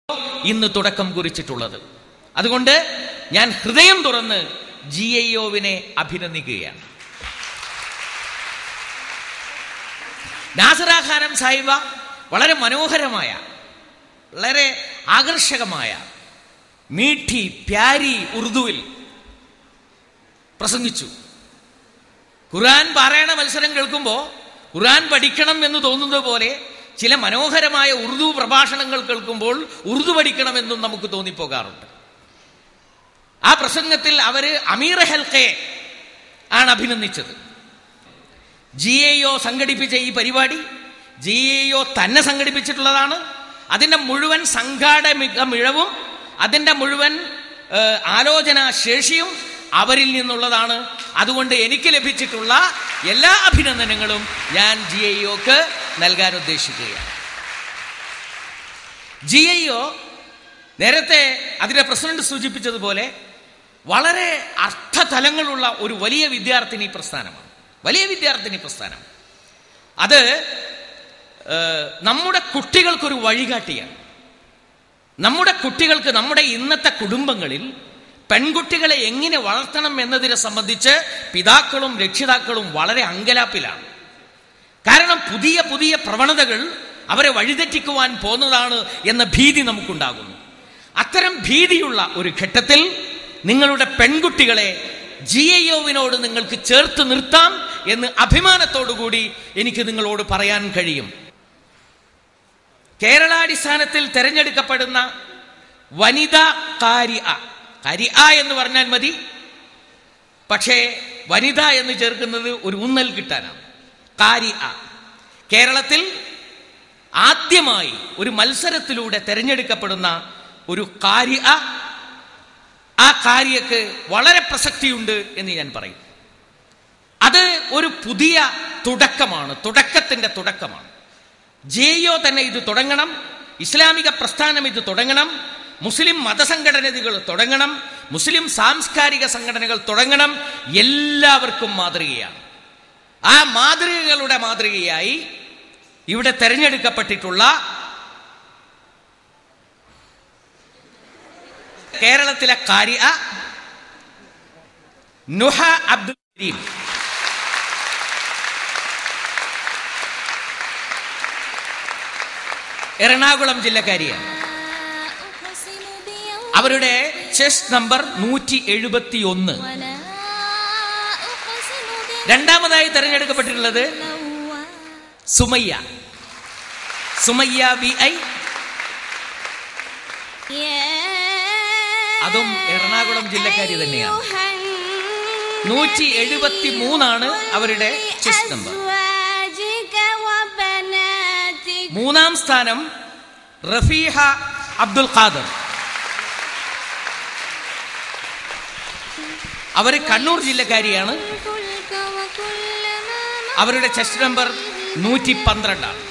ഇന്ന് തുടക്കം കുറിച്ചിട്ടുള്ളത് അതുകൊണ്ട് ഞാൻ ഹൃദയം തുറന്ന് ജി ഐ ഒവിനെ അഭിനന്ദിക്കുകയാണ് നാസറ ഖാനം സാഹിബ വളരെ മനോഹരമായ വളരെ ആകർഷകമായ മീഠി പ്യാരി ഉറുദുവിൽ പ്രസംഗിച്ചു ഖുർആൻ പാരായണ മത്സരം കേൾക്കുമ്പോൾ ഖുർആൻ പഠിക്കണം എന്ന് തോന്നുന്നത് പോലെ ചില മനോഹരമായ ഉറുദു പ്രഭാഷണങ്ങൾ കേൾക്കുമ്പോൾ ഉറുദു പഠിക്കണമെന്നും നമുക്ക് തോന്നിപ്പോകാറുണ്ട് ആ പ്രസംഗത്തിൽ അവര് അമീർ ഹെൽക്കെ ആണ് അഭിനന്ദിച്ചത് ജി എ ഒ സംഘടിപ്പിച്ച ഈ പരിപാടി ജി എ ഒ തന്നെ സംഘടിപ്പിച്ചിട്ടുള്ളതാണ് അതിന്റെ മുഴുവൻ സംഘാടക മിഴവും അതിന്റെ മുഴുവൻ ഏഹ്, ആലോചനാ ശേഷിയും അവരിൽ നിന്നുള്ളതാണ് അതുകൊണ്ട് എനിക്ക് ലഭിച്ചിട്ടുള്ള എല്ലാ അഭിനന്ദനങ്ങളും ഞാൻ ജി ഐ ഒക്ക് നൽകാൻ ഉദ്ദേശിക്കുകയാണ് ജി ഐ ഒ നേരത്തെ അതിന്റെ പ്രസിഡന്റ് സൂചിപ്പിച്ചതുപോലെ വളരെ അർത്ഥതലങ്ങളുള്ള ഒരു വലിയ വിദ്യാർത്ഥിനി പ്രസ്ഥാനമാണ് വലിയ വിദ്യാർത്ഥിനി പ്രസ്ഥാനം അത് ഏഹ്, നമ്മുടെ കുട്ടികൾക്കൊരു വഴികാട്ടിയാണ് നമ്മുടെ കുട്ടികൾക്ക് നമ്മുടെ ഇന്നത്തെ കുടുംബങ്ങളിൽ പെൺകുട്ടികളെ എങ്ങനെ വളർത്തണം എന്നതിനെ സംബന്ധിച്ച് പിതാക്കളും രക്ഷിതാക്കളും വളരെ അങ്കലാപ്പിലാണ് കാരണം പുതിയ പുതിയ പ്രവണതകൾ അവരെ വഴിതെറ്റിക്കുവാൻ പോന്നതാണ് എന്ന ഭീതി നമുക്കുണ്ടാകുന്നു അത്തരം ഭീതിയുള്ള ഒരു ഘട്ടത്തിൽ നിങ്ങളുടെ പെൺകുട്ടികളെ ജി ഐ ഒവിനോട് നിങ്ങൾക്ക് ചേർത്ത് നിർത്താം എന്ന് അഭിമാനത്തോടുകൂടി എനിക്ക് നിങ്ങളോട് പറയാൻ കഴിയും കേരളാടിസ്ഥാനത്തിൽ തെരഞ്ഞെടുക്കപ്പെടുന്ന വനിതാ കാരിയ കരിയ എന്ന് പറഞ്ഞാൽ മതി പക്ഷേ വനിത എന്ന് ചേർക്കുന്നത് ഒരു ഊന്നൽ കിട്ടാനാണ് കാരിയ കേരളത്തിൽ ആദ്യമായി ഒരു മത്സരത്തിലൂടെ തെരഞ്ഞെടുക്കപ്പെടുന്ന ഒരു കാര്യ ആ കാര്യക്ക് വളരെ പ്രസക്തിയുണ്ട് എന്ന് ഞാൻ പറയും അത് ഒരു പുതിയ തുടക്കമാണ് തുടക്കത്തിന്റെ തുടക്കമാണ് ജെയോ തന്നെ ഇത് തുടങ്ങണം ഇസ്ലാമിക പ്രസ്ഥാനം ഇത് തുടങ്ങണം മുസ്ലിം മതസംഘടനകൾ തുടങ്ങണം മുസ്ലിം സാംസ്കാരിക സംഘടനകൾ തുടങ്ങണം എല്ലാവർക്കും മാതൃകയാണ് ആ മാതൃകകളുടെ മാതൃകയായി ഇവിടെ തെരഞ്ഞെടുക്കപ്പെട്ടിട്ടുള്ള കേരളത്തിലെ കാര്യ നുഹ അബ്ദുൽ കരീം എറണാകുളം ജില്ലക്കാരിയാണ് അവരുടെ ചെസ് നമ്പർ നൂറ്റി എഴുപത്തി ഒന്ന് രണ്ടാമതായി തെരഞ്ഞെടുക്കപ്പെട്ടിട്ടുള്ളത് സുമയ്യ സുമയ്യ വി ഐ അതും എറണാകുളം ജില്ലക്കാരി തന്നെയാണ് നൂറ്റി എഴുപത്തി മൂന്നാണ് അവരുടെ ചെസ് നമ്പർ മൂന്നാം സ്ഥാനം റഫീഹ അബ്ദുൽ ഖാദർ അവർ കണ്ണൂർ ജില്ലക്കാരിയാണ് അവരുടെ ചെസ്റ്റ് നമ്പർ നൂറ്റി പന്ത്രണ്ടാണ്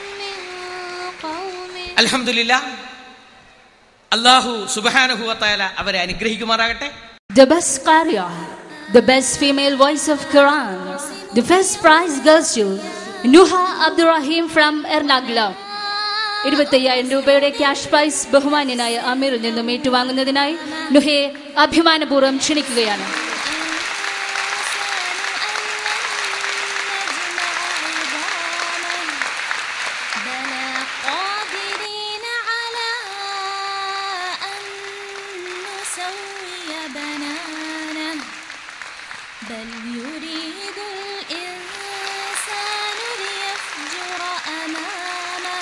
അലഹമില്ല അള്ളാഹു സുബാനുഭവത്തായ അവരെ അനുഗ്രഹിക്കുമാറാകട്ടെ The best Qariya, the best female voice of Quran. The first prize goes to Nuha Abdurrahim from Ernakulam. ഇരുപത്തയ്യായിരം രൂപയുടെ ക്യാഷ് പ്രൈസ് ബഹുമാന്യനായ അമീറിൽ നിന്നും ഏറ്റുവാങ്ങുന്നതിനായി നുഹയെ അഭിമാനപൂർവ്വം ക്ഷണിക്കുകയാണ് بلى قادرين على أن نسوي بنانه بل يريد الإنسان ليفجر أمامه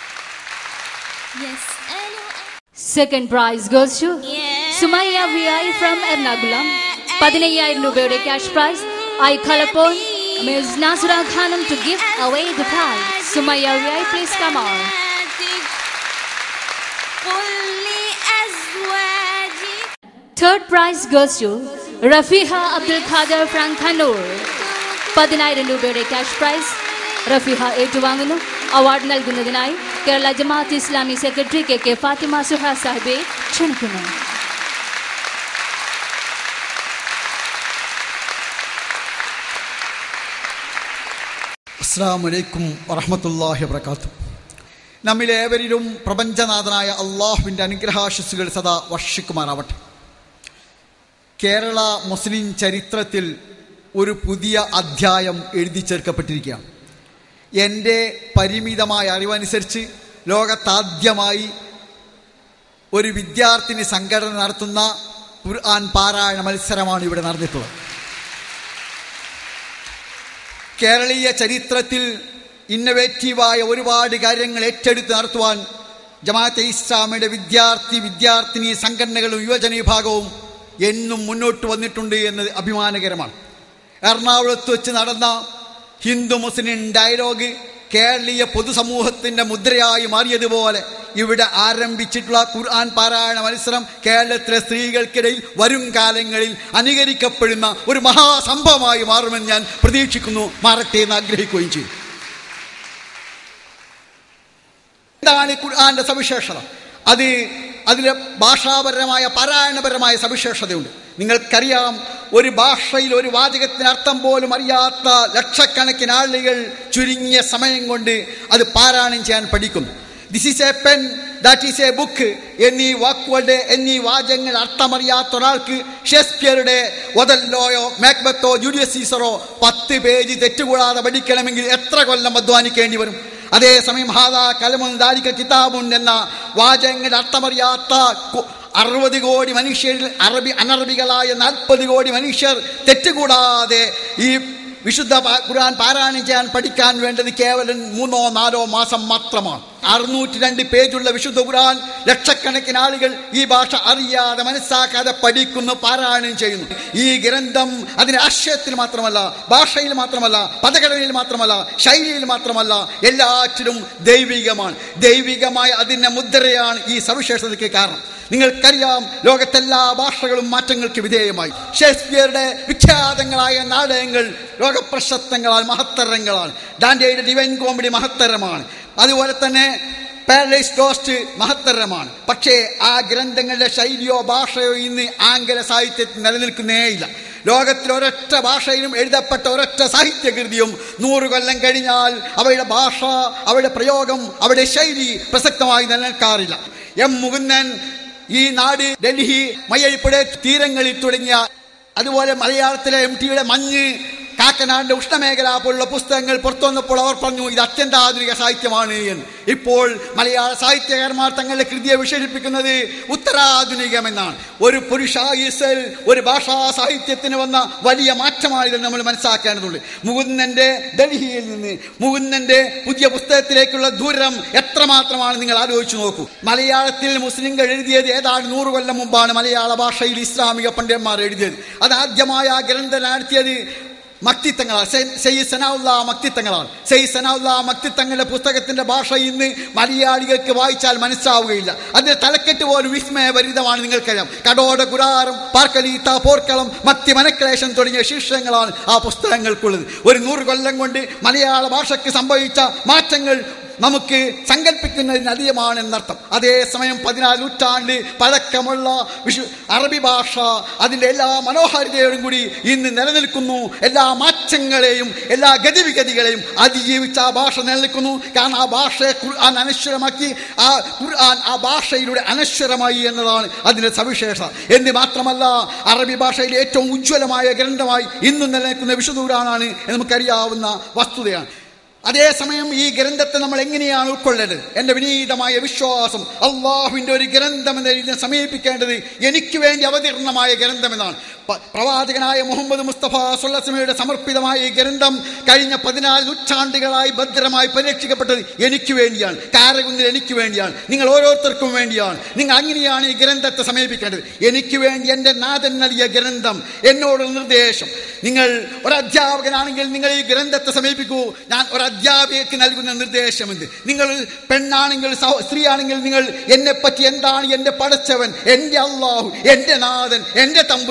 يسأل second prize goes to Sumayya V I from Ernakulam പതിനയ്യായിരം രൂപയുടെ cash prize I call upon Ms. Nasra Khanum to give away the prize. Sumaya V I please come on. قل لأزواجك Third prize goes to Rafiha Abdul Khader from Kannur. പതിനായിരം രൂപയുടെ cash prize Rafeeha ഏറ്റുവാങ്ങുന്നു award നൽകുന്നതിനായി Kerala Jamaat Islami secretary K K Fathima Suha സാഹിബെ ക്ഷണിക്കുന്നു അസ്സാം വലൈക്കും വറഹമത്തല്ലാഹി വർക്കാത്തു നമ്മിലേവരിലും പ്രപഞ്ചനാഥനായ അള്ളാഹുവിൻ്റെ അനുഗ്രഹാശസ്സുകൾ സദാ വർഷിക്കുമാറാവട്ടെ കേരള മുസ്ലിം ചരിത്രത്തിൽ ഒരു പുതിയ അധ്യായം എഴുതി ചേർക്കപ്പെട്ടിരിക്കുകയാണ് എൻ്റെ പരിമിതമായ അറിവനുസരിച്ച് ലോകത്താദ്യമായി ഒരു വിദ്യാർത്ഥിനി സംഘടന നടത്തുന്ന ഖുർആൻ പാരായണ മത്സരമാണ് ഇവിടെ നടന്നിട്ടുള്ളത് കേരളീയ ചരിത്രത്തിൽ ഇന്നവേറ്റീവായ ഒരുപാട് കാര്യങ്ങൾ ഏറ്റെടുത്ത് നടത്തുവാൻ ജമാഅത്തെ ഇസ്ലാമിയുടെ വിദ്യാർത്ഥി വിദ്യാർത്ഥിനി സംഘടനകളും യുവജന വിഭാഗവും എന്നും മുന്നോട്ട് വന്നിട്ടുണ്ട് എന്നത് അഭിമാനകരമാണ് എറണാകുളത്ത് വെച്ച് നടന്ന ഹിന്ദു മുസ്ലിം ഡയലോഗ് കേരളീയ പൊതുസമൂഹത്തിന്റെ മുദ്രയായി മാറിയതുപോലെ ഇവിടെ ആരംഭിച്ചിട്ടുള്ള ഖുർആൻ പാരായണ മത്സരം കേരളത്തിലെ സ്ത്രീകൾക്കിടയിൽ വരും കാലങ്ങളിൽ അനുകരിക്കപ്പെടുന്ന ഒരു മഹാസംഭവമായി മാറുമെന്ന് ഞാൻ പ്രതീക്ഷിക്കുന്നു മാറട്ടെ എന്ന് ആഗ്രഹിക്കുകയും ചെയ്യും എന്താണ് ഈ ഖുർആന്റെ സവിശേഷത അത് അതിലെ ഭാഷാപരമായ പാരായണപരമായ സവിശേഷതയുണ്ട് നിങ്ങൾക്കറിയാം ഒരു ഭാഷയിൽ ഒരു വാചകത്തിന് അർത്ഥം പോലും അറിയാത്ത ലക്ഷക്കണക്കിന് ആളുകൾ ചുരുങ്ങിയ സമയം കൊണ്ട് അത് പാരായണം ചെയ്യാൻ പഠിക്കുന്നു this is a pen that is a book എന്നീ വാക്കുകളുടെ എന്നീ വാചകങ്ങൾ അർത്ഥമറിയാത്ത ഒരാൾക്ക് ഷേക്സ്പിയറുടെ ഒതല്ലോയോ മാക്ബത്തോ ജൂലിയസ് സീസറോ പത്ത് പേജ് തെറ്റുകൂടാതെ പഠിക്കണമെങ്കിൽ എത്ര കൊല്ലം അധ്വാനിക്കേണ്ടി വരും അതേസമയം ഹാദാ കലമുൻ ദാരിക കിതാബുൻ എന്ന വാചകങ്ങളുടെ അർത്ഥമറിയാത്ത കു- അറുപത് കോടി മനുഷ്യരിൽ അറബി അനറബികളായ നാൽപ്പത് കോടി മനുഷ്യർ തെറ്റുകൂടാതെ ഈ വിശുദ്ധ പാ- ഖുർആൻ പാരായണം ചെയ്യാൻ പഠിക്കാൻ വേണ്ടത് കേവലം മൂന്നോ നാലോ മാസം മാത്രമാണ് അറുന്നൂറ്റി രണ്ട് പേജുള്ള വിശുദ്ധ ഖുർആൻ ലക്ഷക്കണക്കിന് ആളുകൾ ഈ ഭാഷ അറിയാതെ മനസ്സാക്കാതെ പഠിക്കുന്നു പാരായണം ചെയ്യുന്നു ഈ ഗ്രന്ഥം അതിന്റെ ആശയത്തിൽ മാത്രമല്ല ഭാഷയിൽ മാത്രമല്ല പദഘടനയിൽ മാത്രമല്ല ശൈലിയിൽ മാത്രമല്ല എല്ലാറ്റിലും ദൈവികമാണ് ദൈവികമായ അതിന്റെ മുദ്രയാണ് ഈ സവിശേഷതയ്ക്ക് കാരണം നിങ്ങൾക്കറിയാം ലോകത്തെല്ലാ ഭാഷകളും മാറ്റങ്ങൾക്ക് വിധേയമായി ഷേക്സ്പിയറുടെ വിഖ്യാതങ്ങളായ നാടകങ്ങൾ ലോകപ്രശസ്തങ്ങളാൽ മഹത്തരങ്ങളാണ് ഡാൻഡയുടെ ഡിവൈൻ കോമഡി മഹത്തരമാണ് അതുപോലെ തന്നെ പാരഡൈസ് ലോസ്റ്റ് മഹത്തരമാണ് പക്ഷേ ആ ഗ്രന്ഥങ്ങളുടെ ശൈലിയോ ഭാഷയോ ഇന്ന് ആംഗല സാഹിത്യത്തിൽ നിലനിൽക്കുന്നേയില്ല ലോകത്തിൽ ഒരൊറ്റ ഭാഷയിലും എഴുതപ്പെട്ട ഒരൊറ്റ സാഹിത്യകൃതിയും നൂറ് കൊല്ലം കഴിഞ്ഞാൽ അവയുടെ ഭാഷ അവയുടെ പ്രയോഗം അവയുടെ ശൈലി പ്രസക്തമായി നിലനിൽക്കാറില്ല എം മുകുന്ദൻ ഈ നാട് ഡൽഹി മയ്യഴിപ്പുഴ തീരങ്ങളിൽ തുടങ്ങിയ അതുപോലെ മലയാളത്തിലെ എം ടിയുടെ മഞ്ഞ് കാക്കനാടിന്റെ ഉഷ്ണമേഖല പോലുള്ള പുസ്തകങ്ങൾ പുറത്തു വന്നപ്പോൾ അവർ പറഞ്ഞു ഇത് അത്യന്താധുനിക സാഹിത്യമാണ് എന്ന് ഇപ്പോൾ മലയാള സാഹിത്യകാരന്മാർ തങ്ങളുടെ കൃതിയെ വിശേഷിപ്പിക്കുന്നത് ഉത്തരാധുനികമെന്നാണ് ഒരു പുരുഷായുസൽ ഒരു ഭാഷാ സാഹിത്യത്തിന് വന്ന വലിയ മാറ്റമാണ് നമ്മൾ മനസ്സിലാക്കേണ്ടതുണ്ട് മുകുന്ദന്റെ ഡൽഹിയിൽ നിന്ന് മുകുന്ദന്റെ പുതിയ പുസ്തകത്തിലേക്കുള്ള ദൂരം എത്രമാത്രമാണ് നിങ്ങൾ ആലോചിച്ചു നോക്കൂ മലയാളത്തിൽ മുസ്ലിങ്ങൾ എഴുതിയത് ഏതാണ്ട് നൂറ് കൊല്ലം മുമ്പാണ് മലയാള ഭാഷയിൽ ഇസ്ലാമിക പണ്ഡിതന്മാർ എഴുതിയത് അത് ആദ്യമായ ആ ഗ്രന്ഥം നടത്തിയത് മക്തിത്തങ്ങളാണ് സെയ് സനാവുള്ള മക്തിത്തങ്ങളാണ് സെയ് സനാവുള്ള മക്തിത്തങ്ങളുടെ പുസ്തകത്തിന്റെ ഭാഷ ഇന്ന് മലയാളികൾക്ക് വായിച്ചാൽ മനസ്സിലാവുകയില്ല അതിന്റെ തലക്കെട്ട് പോലും വിസ്മയഭരിതമാണ് നിങ്ങൾക്കറിയാം കടോട കുരാറും പാർക്കലീത്ത പോർക്കളം മത്തി മനക്ലേശം തുടങ്ങിയ ശീർഷകങ്ങളാണ് ആ പുസ്തകങ്ങൾക്കുള്ളത് ഒരു നൂറ് കൊല്ലം കൊണ്ട് മലയാള ഭാഷയ്ക്ക് സംഭവിച്ച മാറ്റങ്ങൾ നമുക്ക് സങ്കല്പിക്കുന്നതിന് അധികമാണ് എന്നർത്ഥം അതേസമയം പതിനാല് നൂറ്റാണ്ട് പഴക്കമുള്ള വിഷു അറബി ഭാഷ അതിൻ്റെ എല്ലാ മനോഹാരിതയോടും കൂടി ഇന്ന് നിലനിൽക്കുന്നു എല്ലാ മാറ്റങ്ങളെയും എല്ലാ ഗതിവിഗതികളെയും അതിജീവിച്ച ആ ഭാഷ നിലനിൽക്കുന്നു കാരണം ആ ഭാഷയെ ഖുർആൻ അനശ്വരമാക്കി ആ ഖുർആൻ ആ ഭാഷയിലൂടെ അനശ്വരമായി എന്നതാണ് അതിൻ്റെ സവിശേഷത എന്ന് മാത്രമല്ല അറബി ഭാഷയിലെ ഏറ്റവും ഉജ്ജ്വലമായ ഗ്രന്ഥമായി ഇന്നും നിലനിൽക്കുന്ന വിശുദ്ധ ഖുർആനാണ് എന്ന് നമുക്കറിയാവുന്ന വസ്തുതയാണ് അതേസമയം ഈ ഗ്രന്ഥത്തെ നമ്മൾ എങ്ങനെയാണ് ഉൾക്കൊള്ളേണ്ടത് എൻ്റെ വിനീതമായ വിശ്വാസം അള്ളാഹുവിൻ്റെ ഒരു ഗ്രന്ഥം എന്ന രീതിയിൽ സമീപിക്കേണ്ടത് എനിക്ക് വേണ്ടി അവതീർണമായ ഗ്രന്ഥമെന്നാണ് പ- പ്രവാചകനായ മുഹമ്മദ് മുസ്തഫ സുല്ലസമയുടെ സമർപ്പിതമായ ഈ ഗ്രന്ഥം കഴിഞ്ഞ പതിനാല് നൂറ്റാണ്ടുകളായി ഭദ്രമായി പരിരക്ഷിക്കപ്പെട്ടത് എനിക്ക് വേണ്ടിയാണ് കാരകുന്നിൽ എനിക്ക് വേണ്ടിയാണ് നിങ്ങൾ ഓരോരുത്തർക്കും വേണ്ടിയാണ് നിങ്ങൾ അങ്ങനെയാണ് ഈ ഗ്രന്ഥത്തെ സമീപിക്കേണ്ടത് എനിക്ക് വേണ്ടി എൻ്റെ നാഥൻ നൽകിയ ഗ്രന്ഥം എന്നോടുള്ള നിർദ്ദേശം നിങ്ങൾ ഒരു അധ്യാപകനാണെങ്കിൽ നിങ്ങൾ ഈ ഗ്രന്ഥത്തെ സമീപിക്കൂ ഞാൻ ഒരു അധ്യാപികയ്ക്ക് നൽകുന്ന നിർദ്ദേശമുണ്ട് നിങ്ങൾ പെണ്ണാണെങ്കിൽ സഹോ- സ്ത്രീയാണെങ്കിൽ നിങ്ങൾ എന്നെ പറ്റി എന്താണ് എൻ്റെ പടച്ചവൻ എൻ്റെ അള്ളാഹു എൻ്റെ നാഥൻ എൻ്റെ തമ്പുരാൻ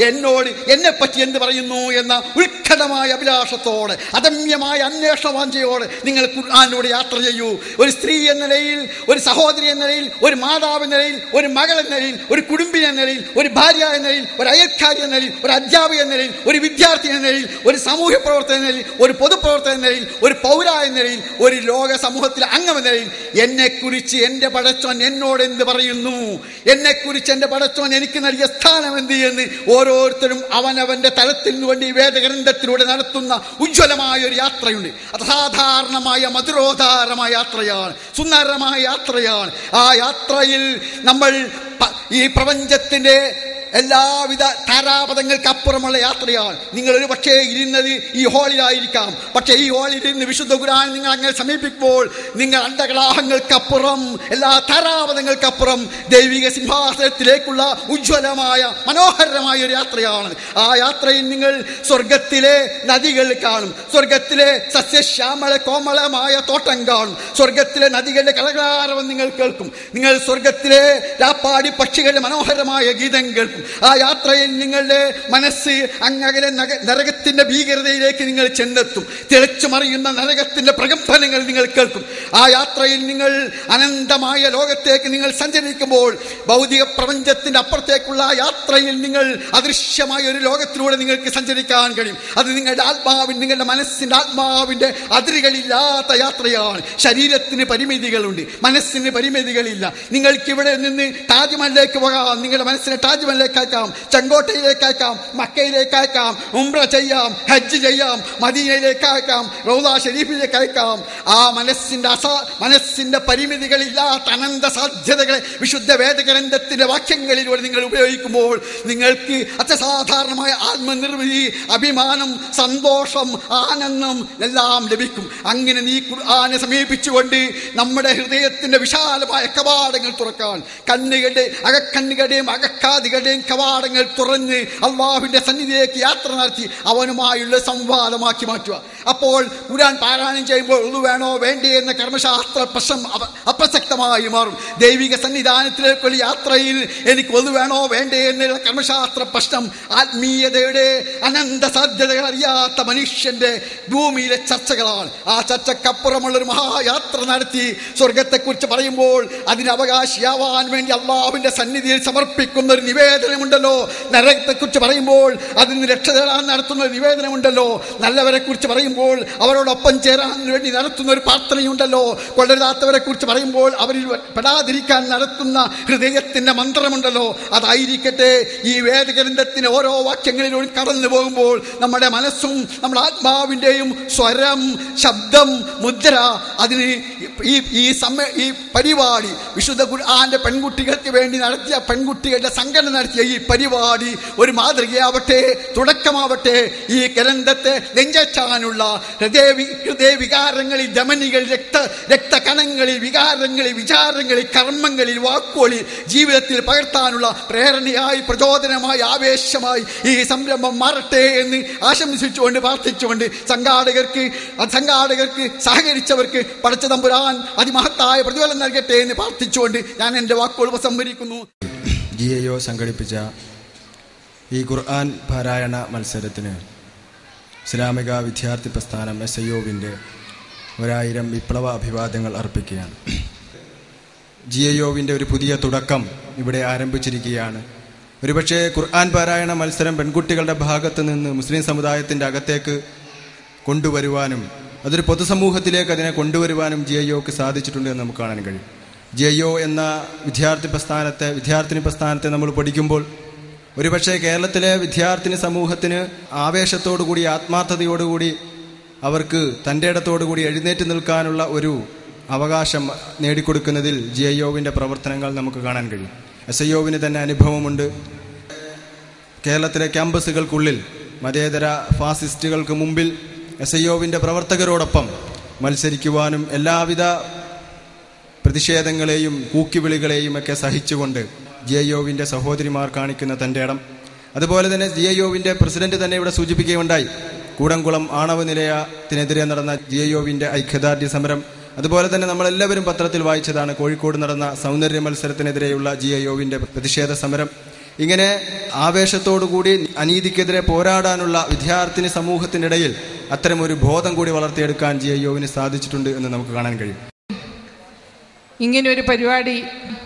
എന്നോട് എന്നെ പറ്റി എന്ത് പറയുന്നു എന്ന ഉത്കടമായ അഭിലാഷത്തോടെ അദമ്യമായ അന്വേഷണ വാഞ്ചയോടെ നിങ്ങൾ ഖുർആാനിലൂടെ യാത്ര ചെയ്യൂ ഒരു സ്ത്രീ എന്ന നിലയിൽ ഒരു സഹോദരി എന്ന നിലയിൽ ഒരു മാതാവ് എന്ന നിലയിൽ ഒരു മകൾ എന്ന നിലയിൽ ഒരു കുടുംബിനി എന്ന നിലയിൽ ഒരു ഭാര്യ എന്ന നിലയിൽ ഒരു അയൽക്കാരി എന്ന നിലയിൽ ഒരു അധ്യാപിക എന്ന നിലയിൽ ഒരു വിദ്യാർത്ഥി എന്ന നിലയിൽ ഒരു സാമൂഹ്യ പ്രവർത്തന എന്ന നിലയിൽ ഒരു പൊതുപ്രവർത്തന എന്ന നിലയിൽ ഒരു പൗര എന്ന നിലയിൽ ഒരു ലോക സമൂഹത്തിലെ അംഗം എന്ന നിലയിൽ എന്നെക്കുറിച്ച് എൻ്റെ പടച്ചോൻ എന്നോട് എന്ത് പറയുന്നു എന്നെക്കുറിച്ച് എൻ്റെ പടച്ചോൻ എനിക്ക് നൽകിയ സ്ഥാനം എന്ത് എന്ന് ഓരോരുത്തരും അവനവന്റെ തലത്തിന് വേണ്ടി വേദഗ്രന്ഥത്തിലൂടെ നടത്തുന്ന ഉജ്ജ്വലമായ ഒരു യാത്രയുണ്ട് അത് സാധാരണമായ മധുരോധാരമായ യാത്രയാണ് സുന്ദരമായ യാത്രയാണ് ആ യാത്രയിൽ നമ്മൾ പ- ഈ പ്രപഞ്ചത്തിന്റെ എല്ലാവിധ താരാപഥങ്ങൾക്ക് അപ്പുറമുള്ള യാത്രയാണ് നിങ്ങൾ ഒരു പക്ഷേ ഇരുന്നത് ഈ ഹാളിലായിരിക്കാം പക്ഷേ ഈ ഹാളിൽ ഇരുന്ന് വിശുദ്ധ ഖുർആൻ നിങ്ങൾ അങ്ങനെ സമീപിക്കുമ്പോൾ നിങ്ങൾ അണ്ടകലാഹങ്ങൾക്കപ്പുറം എല്ലാ താരാപഥങ്ങൾക്കപ്പുറം ദൈവിക സിംഹാസനത്തിലേക്കുള്ള ഉജ്ജ്വലമായ മനോഹരമായ ഒരു യാത്രയാണ് ആ യാത്രയിൽ നിങ്ങൾ സ്വർഗത്തിലെ നദികൾ കാണും സ്വർഗത്തിലെ സസ്യശ്യാമള കോമളമായ തോട്ടം കാണും സ്വർഗത്തിലെ നദികളുടെ കളകാരവം നിങ്ങൾ കേൾക്കും നിങ്ങൾ സ്വർഗത്തിലെ രാപ്പാടി പക്ഷികളുടെ മനോഹരമായ ഗീതം കേൾക്കും ആ യാത്രയിൽ നിങ്ങളുടെ മനസ്സ് അങ്ങകലെ നഗ- നരകത്തിന്റെ ഭീകരതയിലേക്ക് നിങ്ങൾ ചെന്നെത്തും തിളച്ചു മറിയുന്ന നരകത്തിന്റെ പ്രകമ്പനങ്ങൾ നിങ്ങൾ കേൾക്കും ആ യാത്രയിൽ നിങ്ങൾ അനന്തമായ ലോകത്തേക്ക് നിങ്ങൾ സഞ്ചരിക്കുമ്പോൾ ഭൗതിക പ്രപഞ്ചത്തിന്റെ അപ്പുറത്തേക്കുള്ള ആ യാത്രയിൽ നിങ്ങൾ അദൃശ്യമായ ഒരു ലോകത്തിലൂടെ നിങ്ങൾക്ക് സഞ്ചരിക്കാൻ കഴിയും അത് നിങ്ങളുടെ ആത്മാവിൻ നിങ്ങളുടെ മനസ്സിന്റെ ആത്മാവിന്റെ അതിരുകളില്ലാത്ത യാത്രയാണ് ശരീരത്തിന് പരിമിതികളുണ്ട് മനസ്സിന് പരിമിതികളില്ല നിങ്ങൾക്ക് ഇവിടെ നിന്ന് താജ്മഹലിലേക്ക് പോകാം നിങ്ങളുടെ മനസ്സിനെ താജ്മഹലിലേക്ക് അയക്കാം ചെങ്കോട്ടയിലേക്ക് അയക്കാം മക്കയിലേക്ക് അയക്കാം ഉംറ ചെയ്യാം ഹജ്ജ് ചെയ്യാം മദീനയിലേക്ക് അയക്കാം റൗദ ഷരീഫിലേക്ക് അയക്കാം ആ മനസ്സിന്റെ അസാ മനസ്സിന്റെ പരിമിതികളില്ലാത്ത അനന്ത സാധ്യതകളെ വിശുദ്ധ വേദഗ്രന്ഥത്തിന്റെ വാക്യങ്ങളിലൂടെ നിങ്ങൾ ഉപയോഗിക്കുമ്പോൾ നിങ്ങൾക്ക് അത്യസാധാരണമായ ആത്മനിർവൃതി അഭിമാനം സന്തോഷം ആനന്ദം എല്ലാം ലഭിക്കും അങ്ങനെ നീ ഖുർആനെ സമീപിച്ചുകൊണ്ട് നമ്മുടെ ഹൃദയത്തിന്റെ വിശാലമായ കവാടങ്ങൾ തുറക്കാൻ കണ്ണുകളുടെ അകക്കണ്ണുകളുടെയും അകക്കാതികളുടെയും കവാടങ്ങൾ തുറന്ന് അള്ളാഹുവിന്റെ സന്നിധിയിലേക്ക് യാത്ര നടത്തി അവനുമായുള്ള സംവാദമാക്കി മാറ്റുക അപ്പോൾ ഖുർആൻ പാരായണം ചെയ്യുമ്പോൾ ഒന്നു വേണോ വേണ്ടേ എന്ന കർമ്മശാസ്ത്ര പ്രശ്നം അവ- അപ്രസക്തമായി മാറും ദൈവിക സന്നിധാനത്തിലേക്കുള്ള യാത്രയിൽ എനിക്ക് ഒന്നു വേണോ വേണ്ടേ എന്നുള്ള കർമ്മശാസ്ത്ര പ്രശ്നം ആത്മീയതയുടെ അനന്ത സാധ്യതകൾ അറിയാത്ത മനുഷ്യന്റെ ഭൂമിയിലെ ചർച്ചകളാണ് ആ ചർച്ചക്കപ്പുറമുള്ള ഒരു മഹായാത്ര നടത്തി സ്വർഗത്തെക്കുറിച്ച് പറയുമ്പോൾ അതിന് അവകാശിയാവാൻ വേണ്ടി അള്ളാഹുവിന്റെ സന്നിധിയിൽ സമർപ്പിക്കുന്ന ഒരു നിവേദനമുണ്ടല്ലോ നരകത്തെക്കുറിച്ച് പറയുമ്പോൾ അതിന് രക്ഷ തേടാൻ നടത്തുന്ന ഒരു നിവേദനമുണ്ടല്ലോ നല്ലവരെ കുറിച്ച് പറയുമ്പോൾ അവരോടൊപ്പം ചേരാൻ വേണ്ടി നടത്തുന്ന ഒരു പ്രാർത്ഥനയുണ്ടല്ലോ കൊള്ളരുതാത്തവരെ കുറിച്ച് പറയുമ്പോൾ അവരിൽ പെടാതിരിക്കാൻ നടത്തുന്ന ഹൃദയത്തിന്റെ മന്ത്രമുണ്ടല്ലോ അതായിരിക്കട്ടെ ഈ വേദഗ്രന്ഥത്തിന് ഓരോ വാക്യങ്ങളിലൂടെ കടന്നു പോകുമ്പോൾ നമ്മുടെ മനസ്സും നമ്മുടെ ആത്മാവിൻ്റെയും സ്വരം ശബ്ദം മുദ്ര അതിന് ഈ ഈ സമ്മ ഈ പരിപാടി വിശുദ്ധ ഖുർആന്റെ പെൺകുട്ടികൾക്ക് വേണ്ടി നടത്തിയ പെൺകുട്ടികളുടെ സംഘടന നടത്തിയ ഈ പരിപാടി ഒരു മാതൃകയാവട്ടെ തുടക്കമാവട്ടെ ഈ ഗ്രന്ഥത്തെ നെഞ്ചച്ചാനുള്ള ഹൃദയ വി- ഹൃദയ വികാരങ്ങളിൽ ധമനികൾ രക്ത രക്തകണങ്ങളിൽ വികാരങ്ങളിൽ വിചാരങ്ങളിൽ കർമ്മങ്ങളിൽ വാക്കുകളിൽ ജീവിതത്തിൽ പകർത്താനുള്ള പ്രേരണയായി പ്രചോദനമായി ആവേശമായി ഈ സംരംഭം മാറട്ടെ എന്ന് ആശംസിച്ചുകൊണ്ട് പ്രാർത്ഥിച്ചുകൊണ്ട് സംഘാടകർക്ക് ആ സംഘാടകർക്ക് സഹകരിച്ചവർക്ക് പടച്ച തമ്പുരാൻ അതിമഹത്തായ പ്രതിഫലം നൽകട്ടെ എന്ന് പ്രാർത്ഥിച്ചുകൊണ്ട് ഞാൻ എൻ്റെ വാക്കുകൾ ഉപസംഹരിക്കുന്നു ജി ഐ ഒ സംഘടിപ്പിച്ച ഈ ഖുർആൻ പാരായണ മത്സരത്തിന് ഇസ്ലാമിക വിദ്യാർത്ഥി പ്രസ്ഥാനം എസ് ഐ ഒവിൻ്റെ ഒരായിരം വിപ്ലവ അഭിവാദ്യങ്ങൾ അർപ്പിക്കുകയാണ് ജി ഐ ഒവിൻ്റെ ഒരു പുതിയ തുടക്കം ഇവിടെ ആരംഭിച്ചിരിക്കുകയാണ് ഒരുപക്ഷെ ഖുർആൻ പാരായണ മത്സരം പെൺകുട്ടികളുടെ ഭാഗത്ത് നിന്ന് മുസ്ലിം സമുദായത്തിൻ്റെ അകത്തേക്ക് കൊണ്ടുവരുവാനും അതൊരു പൊതുസമൂഹത്തിലേക്ക് അതിനെ കൊണ്ടുവരുവാനും ജി ഐ ഒക്ക് സാധിച്ചിട്ടുണ്ട് എന്ന് നമുക്ക് കാണാൻ കഴിയും ജി ഐ ഒ എന്ന വിദ്യാർത്ഥി പ്രസ്ഥാനത്തെ വിദ്യാർത്ഥിനി പ്രസ്ഥാനത്തെ നമ്മൾ പഠിക്കുമ്പോൾ ഒരുപക്ഷെ കേരളത്തിലെ വിദ്യാർത്ഥിനി സമൂഹത്തിന് ആവേശത്തോടുകൂടി ആത്മാർത്ഥതയോടുകൂടി അവർക്ക് തൻ്റെ ഇടത്തോടുകൂടി എഴുന്നേറ്റ് നിൽക്കാനുള്ള ഒരു അവകാശം നേടിക്കൊടുക്കുന്നതിൽ ജി ഐ ഒവിൻ്റെ പ്രവർത്തനങ്ങൾ നമുക്ക് കാണാൻ കഴിയും എസ് ഐ ഒവിന് തന്നെ അനുഭവമുണ്ട് കേരളത്തിലെ ക്യാമ്പസുകൾക്കുള്ളിൽ മതേതര ഫാസിസ്റ്റുകൾക്ക് മുമ്പിൽ എസ് ഐ ഒവിൻ്റെ പ്രവർത്തകരോടൊപ്പം മത്സരിക്കുവാനും എല്ലാവിധ പ്രതിഷേധങ്ങളെയും കൂക്കിവിളികളെയും ഒക്കെ സഹിച്ചുകൊണ്ട് ജി ഐ ഒവിൻ്റെ സഹോദരിമാർ കാണിക്കുന്ന തൻ്റെ ഇടം അതുപോലെ തന്നെ ജി ഐ ഒവിൻ്റെ പ്രസിഡന്റ് തന്നെ ഇവിടെ സൂചിപ്പിക്കുകയുണ്ടായി കൂടംകുളം ആണവ നിലയത്തിനെതിരെ നടന്ന ജി ഐ ഒവിൻ്റെ ഐക്യദാർഢ്യ സമരം അതുപോലെ തന്നെ നമ്മളെല്ലാവരും പത്രത്തിൽ വായിച്ചതാണ് കോഴിക്കോട് നടന്ന സൗന്ദര്യ മത്സരത്തിനെതിരെയുള്ള ജി ഐ ഒവിൻ്റെ പ്രതിഷേധ സമരം ഇങ്ങനെ ആവേശത്തോടുകൂടി അനീതിക്കെതിരെ പോരാടാനുള്ള വിദ്യാർത്ഥിനി സമൂഹത്തിനിടയിൽ അത്തരമൊരു ബോധം കൂടി വളർത്തിയെടുക്കാൻ ജി അയ്യോവിന് സാധിച്ചിട്ടുണ്ട് എന്ന് നമുക്ക് കാണാൻ കഴിയും ഇങ്ങനൊരു പരിപാടി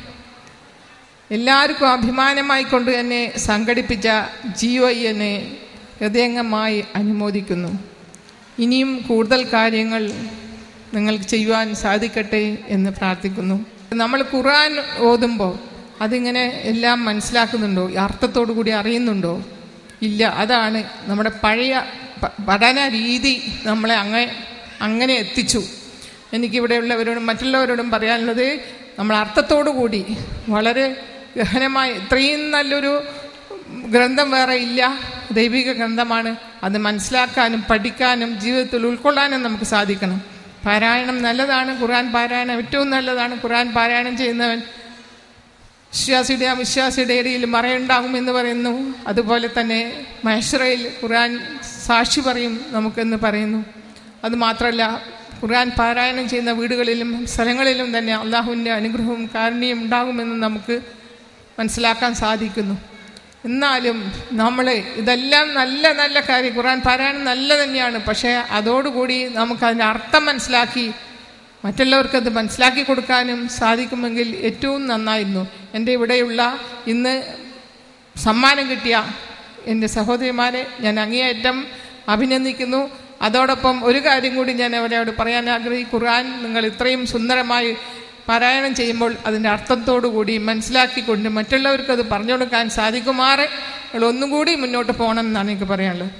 എല്ലാവർക്കും അഭിമാനമായി കൊണ്ട് തന്നെ സംഘടിപ്പിച്ച ജിഒ എന്നെ ഹൃദയംഗമായി അനുമോദിക്കുന്നു ഇനിയും കൂടുതൽ കാര്യങ്ങൾ നിങ്ങൾക്ക് ചെയ്യുവാൻ സാധിക്കട്ടെ എന്ന് പ്രാർത്ഥിക്കുന്നു നമ്മൾ ഖുർആൻ ഓതുമ്പോൾ അതിങ്ങനെ എല്ലാം മനസ്സിലാക്കുന്നുണ്ടോ അർത്ഥത്തോടു കൂടി അറിയുന്നുണ്ടോ ഇല്ല അതാണ് നമ്മുടെ പഴയ പ- പഠന രീതി നമ്മളെ അങ്ങനെ അങ്ങനെ എത്തിച്ചു എനിക്കിവിടെയുള്ളവരോടും മറ്റുള്ളവരോടും പറയാനുള്ളത് നമ്മൾ അർത്ഥത്തോടു കൂടി വളരെ ഗഹനമായി ഇത്രയും നല്ലൊരു ഗ്രന്ഥം വേറെ ഇല്ല ദൈവിക ഗ്രന്ഥമാണ് അത് മനസ്സിലാക്കാനും പഠിക്കാനും ജീവിതത്തിൽ ഉൾക്കൊള്ളാനും നമുക്ക് സാധിക്കണം പാരായണം നല്ലതാണ് ഖുർആൻ പാരായണം ഏറ്റവും നല്ലതാണ് ഖുർആൻ പാരായണം ചെയ്യുന്നവൻ വിശ്വാസിയുടെ അവിശ്വാസിയുടെ ഇടയിൽ മറയുണ്ടാകുമെന്ന് പറയുന്നു അതുപോലെ തന്നെ മഹേശ്വറയിൽ ഖുർആൻ സാക്ഷി പറയും നമുക്കെന്ന് പറയുന്നു അത് മാത്രമല്ല ഖുർആൻ പാരായണം ചെയ്യുന്ന വീടുകളിലും സ്ഥലങ്ങളിലും തന്നെ അള്ളാഹുവിൻ്റെ അനുഗ്രഹവും കാരുണ്യവും ഉണ്ടാകുമെന്ന് നമുക്ക് മനസ്സിലാക്കാൻ സാധിക്കുന്നു എന്നാലും നമ്മൾ ഇതെല്ലാം നല്ല നല്ല കാര്യം ഖുർആൻ പാരായണം നല്ല തന്നെയാണ് പക്ഷേ അതോടുകൂടി നമുക്കതിൻ്റെ അർത്ഥം മനസ്സിലാക്കി മറ്റുള്ളവർക്കത് മനസ്സിലാക്കി കൊടുക്കാനും സാധിക്കുമെങ്കിൽ ഏറ്റവും നന്നായിരുന്നു എൻ്റെ ഇവിടെയുള്ള ഇന്ന് സമ്മാനം കിട്ടിയ എൻ്റെ സഹോദരിമാരെ ഞാൻ അങ്ങേയറ്റം അഭിനന്ദിക്കുന്നു അതോടൊപ്പം ഒരു കാര്യം കൂടി ഞാൻ അവരോട് പറയാൻ ആഗ്രഹിക്കും ഖുർആൻ നിങ്ങൾ ഇത്രയും സുന്ദരമായി പാരായണം ചെയ്യുമ്പോൾ അതിൻ്റെ അർത്ഥത്തോടു കൂടി മനസ്സിലാക്കിക്കൊണ്ട് മറ്റുള്ളവർക്ക് അത് പറഞ്ഞു കൊടുക്കാൻ സാധിക്കുമാറെ നിങ്ങൾ ഒന്നും കൂടി മുന്നോട്ട് പോകണം എന്നാണ് എനിക്ക് പറയാനുള്ളത്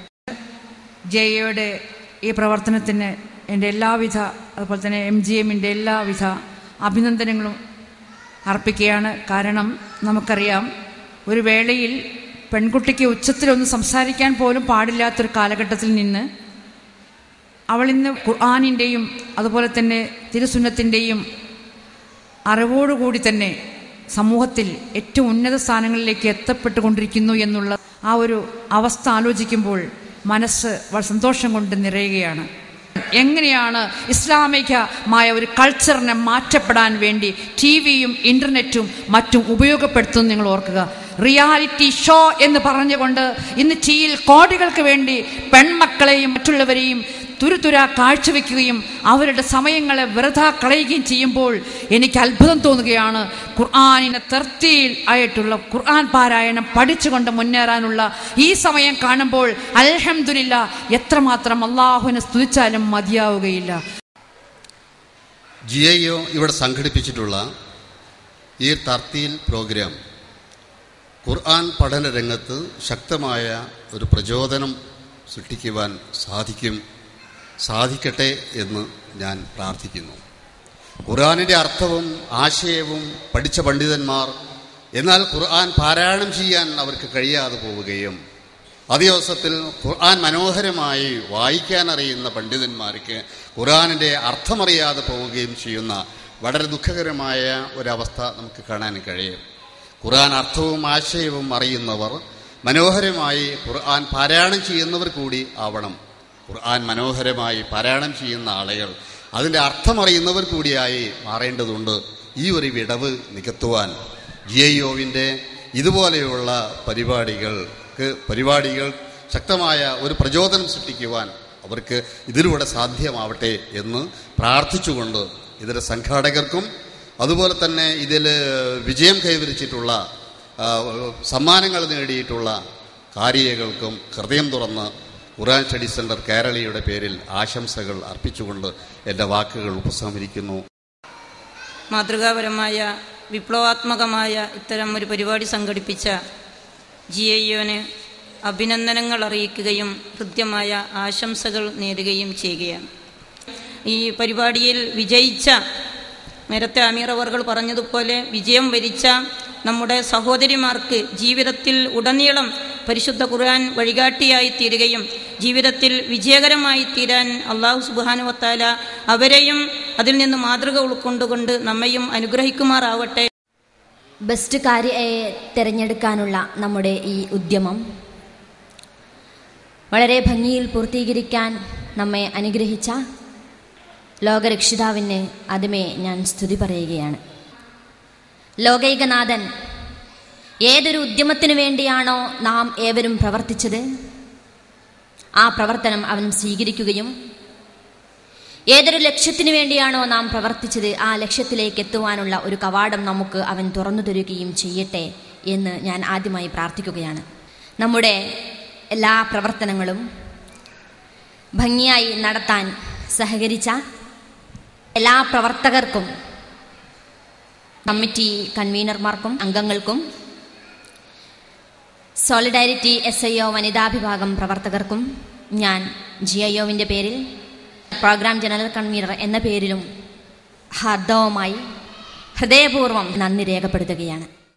ജെയുടെ ഈ പ്രവർത്തനത്തിന് എൻ്റെ എല്ലാവിധ അതുപോലെ തന്നെ എം ജി എമ്മിൻ്റെ എല്ലാവിധ അഭിനന്ദനങ്ങളും അർപ്പിക്കുകയാണ് കാരണം നമുക്കറിയാം ഒരു വേളയിൽ പെൺകുട്ടിക്ക് ഉച്ചത്തിലൊന്ന് സംസാരിക്കാൻ പോലും പാടില്ലാത്തൊരു കാലഘട്ടത്തിൽ നിന്ന് അവൾ ഇന്ന് ഖുർആാനിൻ്റെയും അതുപോലെ തന്നെ തിരുസുന്നത്തിൻ്റെയും അറിവോടുകൂടി തന്നെ സമൂഹത്തിൽ ഏറ്റവും ഉന്നത സ്ഥാനങ്ങളിലേക്ക് എത്തപ്പെട്ടുകൊണ്ടിരിക്കുന്നു എന്നുള്ള ആ ഒരു അവസ്ഥ ആലോചിക്കുമ്പോൾ മനസ്സ് വളരെ സന്തോഷം കൊണ്ട് നിറയുകയാണ് എങ്ങനെയാണ് ഇസ്ലാമികമായ ഒരു കൾച്ചറിനെ മാറ്റപ്പെടാൻ വേണ്ടി ടി വിയും ഇൻ്റർനെറ്റും മറ്റും ഉപയോഗപ്പെടുത്തുന്നു നിങ്ങൾ ഓർക്കുക റിയാലിറ്റി ഷോ എന്ന് പറഞ്ഞുകൊണ്ട് ഇന്ന് ടിയിൽ കോടികൾക്ക് വേണ്ടി പെൺമക്കളെയും മറ്റുള്ളവരെയും തുരുതുര കാഴ്ചവെക്കുകയും അവരുടെ സമയങ്ങളെ വെറുതെ കളയുകയും ചെയ്യുമ്പോൾ എനിക്ക് അത്ഭുതം തോന്നുകയാണ് ഖുർആാനിനെ തെർത്തിയിൽ ആയിട്ടുള്ള ഖുർആൻ പാരായണം പഠിച്ചുകൊണ്ട് മുന്നേറാനുള്ള ഈ സമയം കാണുമ്പോൾ അൽഹംദുലില്ല എത്രമാത്രം അള്ളാഹുവിനെ സ്തുതിച്ചാലും മതിയാവുകയില്ല ജി ഐ ഒ ഇവിടെ സംഘടിപ്പിച്ചിട്ടുള്ള ഈ തർത്തീൽ പ്രോഗ്രാം ഖുർആൻ പഠന രംഗത്ത് ശക്തമായ ഒരു പ്രചോദനം സൃഷ്ടിക്കുവാൻ സാധിക്കും സാധിക്കട്ടെ എന്ന് ഞാൻ പ്രാർത്ഥിക്കുന്നു ഖുർആാനിൻ്റെ അർത്ഥവും ആശയവും പഠിച്ച പണ്ഡിതന്മാർ എന്നാൽ ഖുർആൻ പാരായണം ചെയ്യാൻ അവർക്ക് കഴിയാതെ പോവുകയും അതേ ദിവസത്തിൽ ഖുർആൻ മനോഹരമായി വായിക്കാൻ അറിയുന്ന പണ്ഡിതന്മാർക്ക് ഖുർആാനിൻ്റെ അർത്ഥമറിയാതെ പോവുകയും ചെയ്യുന്ന വളരെ ദുഃഖകരമായ ഒരവസ്ഥ നമുക്ക് കാണാൻ കഴിയും ഖുർആൻ അർത്ഥവും ആശയവും അറിയുന്നവർ മനോഹരമായി ഖുർആൻ പാരായണം ചെയ്യുന്നവർ കൂടി ആവണം ഖുർആൻ മനോഹരമായി പാരായണം ചെയ്യുന്ന ആളുകൾ അതിൻ്റെ അർത്ഥമറിയുന്നവർ കൂടിയായി മാറേണ്ടതുണ്ട് ഈ ഒരു വിടവ് നികത്തുവാൻ ജി ഐ ഒവിൻ്റെ ഇതുപോലെയുള്ള പരിപാടികൾക്ക് പരിപാടികൾ ശക്തമായ ഒരു പ്രചോദനം സൃഷ്ടിക്കുവാൻ അവർക്ക് ഇതിലൂടെ സാധ്യമാവട്ടെ എന്ന് പ്രാർത്ഥിച്ചുകൊണ്ട് ഇതിൻ്റെ സംഘാടകർക്കും അതുപോലെ തന്നെ ഇതിൽ വിജയം കൈവരിച്ചിട്ടുള്ള ആ, സമ്മാനങ്ങൾ നേടിയിട്ടുള്ള കാരികകൾക്കും ഹൃദയം തുറന്ന് ഖുറാൻ സ്റ്റഡി സെൻറ്റർ കേരളയുടെ പേരിൽ ആശംസകൾ അർപ്പിച്ചുകൊണ്ട് എൻ്റെ വാക്കുകൾ ഉപസംഹരിക്കുന്നു മാതൃകാപരമായ വിപ്ലവാത്മകമായ ഇത്തരം ഒരു പരിപാടി സംഘടിപ്പിച്ച ജി ഐ ഒന് അഭിനന്ദനങ്ങൾ അറിയിക്കുകയും ഹൃദ്യമായ ആശംസകൾ നേരുകയും ചെയ്യുകയാണ് ഈ പരിപാടിയിൽ വിജയിച്ച നേരത്തെ അമീർ അവർകൾ പറഞ്ഞതുപോലെ വിജയം വരിച്ച നമ്മുടെ സഹോദരിമാർക്ക് ജീവിതത്തിൽ ഉടനീളം പരിശുദ്ധ ഖുർആൻ വഴികാട്ടിയായി തീരുകയും ജീവിതത്തിൽ വിജയകരമായി തീരാൻ അള്ളാഹു സുബാനുവത്താല അവരെയും അതിൽ നിന്ന് മാതൃക ഉൾക്കൊണ്ടുകൊണ്ട് നമ്മയും അനുഗ്രഹിക്കുമാറാവട്ടെ ബെസ്റ്റ് കാര്യയെ തിരഞ്ഞെടുക്കാനുള്ള നമ്മുടെ ഈ ഉദ്യമം വളരെ ഭംഗിയിൽ പൂർത്തീകരിക്കാൻ നമ്മെ അനുഗ്രഹിച്ച ലോകരക്ഷിതാവിന് ആദ്യമേ ഞാൻ സ്തുതി പറയുകയാണ് ലോകൈകനാഥൻ ഏതൊരു ഉദ്യമത്തിനു വേണ്ടിയാണോ നാം ഏവരും പ്രവർത്തിച്ചത് ആ പ്രവർത്തനം അവൻ സ്വീകരിക്കുകയും ഏതൊരു ലക്ഷ്യത്തിനു വേണ്ടിയാണോ നാം പ്രവർത്തിച്ചത് ആ ലക്ഷ്യത്തിലേക്ക് എത്തുവാനുള്ള ഒരു കവാടം നമുക്ക് അവൻ തുറന്നു തരികയും ചെയ്യട്ടെ എന്ന് ഞാൻ ആദ്യമായി പ്രാർത്ഥിക്കുകയാണ് നമ്മുടെ എല്ലാ പ്രവർത്തനങ്ങളും ഭംഗിയായി നടത്താൻ സഹകരിച്ച എല്ലാ പ്രവർത്തകർക്കും കമ്മിറ്റി കൺവീനർമാർക്കും അംഗങ്ങൾക്കും സോളിഡാരിറ്റി എസ് ഐ ഒ വനിതാവിഭാഗം പ്രവർത്തകർക്കും ഞാൻ ജി ഐ ഒവിൻ്റെ പേരിൽ പ്രോഗ്രാം ജനറൽ കൺവീനർ എന്ന പേരിലും ഹർദവുമായി ഹൃദയപൂർവ്വം നന്ദി രേഖപ്പെടുത്തുകയാണ്